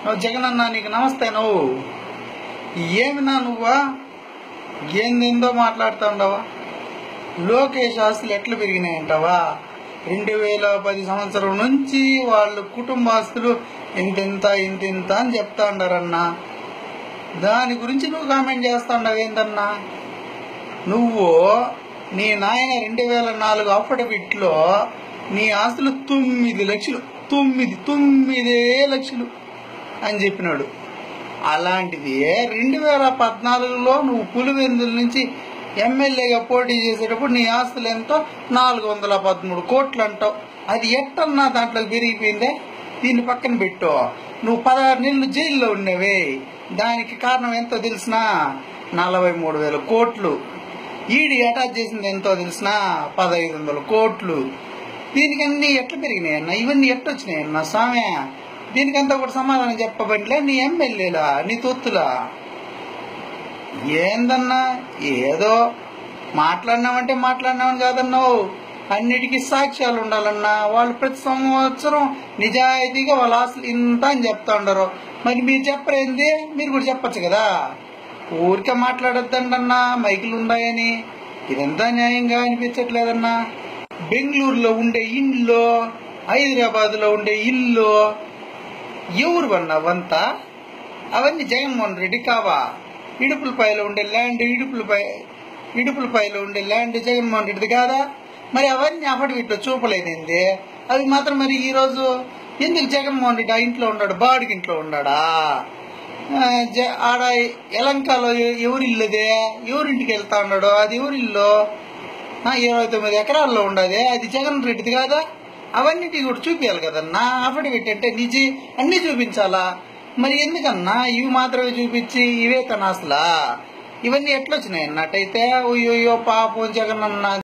నువ్వు జగనన్న నీకు నమస్తే నువ్వు ఏమినా నువ్వా ఏందేందో మాట్లాడుతుండవా లోకేష్ ఆస్తులు ఎట్లా పెరిగినాయంటావా రెండు వేల పది సంవత్సరం నుంచి వాళ్ళు కుటుంబాస్తులు ఇంతింత ఇంతింత అని చెప్తా ఉండారన్నా దాని గురించి నువ్వు కామెంట్ చేస్తా ఉండవు ఏందన్నా నువ్వు నీ నాయన రెండు వేల నాలుగు అఫిడవిట్లో నీ ఆస్తులు తొమ్మిది లక్షలు తొమ్మిది తొమ్మిదే లక్షలు అని చెప్పినాడు అలాంటిది రెండు వేల పద్నాలుగులో నువ్వు పులివెందుల నుంచి ఎమ్మెల్యేగా పోటీ చేసేటప్పుడు నీ ఆస్తులు ఎంతో నాలుగు వందల పదమూడు కోట్లు అంటావు అది ఎట్టన్నా దాంట్లో పెరిగిపోయిందే దీన్ని పక్కన పెట్టు నువ్వు పదహారు నెలలు జైల్లో ఉన్నవే దానికి కారణం ఎంతో తెలిసినా నలభై మూడు వేల కోట్లు ఈడీ అటాచ్ చేసింది ఎంతో తెలిసినా పదహైదు వందల కోట్లు దీనికి అన్ని ఎట్లా పెరిగినాయి అన్న ఇవన్నీ ఎట్లా వచ్చినాయి అన్న స్వామి దీనికంతా కూడా సమాధానం చెప్పబట్లే నీ ఎమ్మెల్యేలా నీ తొత్తులా ఏందన్నా ఏదో మాట్లాడినామంటే మాట్లాడినామని కాదన్నావు అన్నిటికీ సాక్ష్యాలు ఉండాలన్నా వాళ్ళు ప్రతి సంవత్సరం నిజాయితీగా వాళ్ళ ఆస్తులు ఇంత అని చెప్తా ఉండరు మరి మీరు చెప్పరేంది మీరు కూడా చెప్పచ్చు కదా ఊరికే మాట్లాడొద్దండన్నా మైకులు ఉన్నాయని ఇదంతా న్యాయంగా అనిపించట్లేదన్నా బెంగళూరులో ఉండే ఇండ్లో హైదరాబాద్ లో ఉండే ఇల్లు ఎవరు అన్న అవంతా అవన్నీ జగన్మోహన్ రెడ్డి కావా ఇడుపులపాయలో ఉండే ల్యాండ్ ఇడుపులపై ఇడుపులపాయలో ఉండే ల్యాండ్ జగన్మోహన్ రెడ్డిది కాదా మరి అవన్నీ అఫిడవిట్లో చూపలేదండి అవి మాత్రం మరి ఈ రోజు ఎందుకు జగన్మోహన్ రెడ్డి ఆ ఇంట్లో ఉన్నాడు బాడికి ఇంట్లో ఉన్నాడా ఆ, జ- ఆడ ఎలంకాలో ఎ- ఎవరిల్లుదే ఎవరింటికి వెళ్తా ఉన్నాడు అది ఎవరిల్లు ఆ, ఇరవై తొమ్మిది ఎకరాల్లో ఉండదే అది జగన్ రెడ్డిది కాదా అవన్నిటి కూడా చూపించాలి కదన్నా అఫిడవిట్ అంటే నిజి అన్ని చూపించాలా మరి ఎందుకన్నా ఇవి మాత్రమే చూపించి ఇవే తన అసలా ఇవన్నీ ఎట్లొచ్చినాయి అన్నట్టయితే అయ్యో పాపం జగన్ అన్న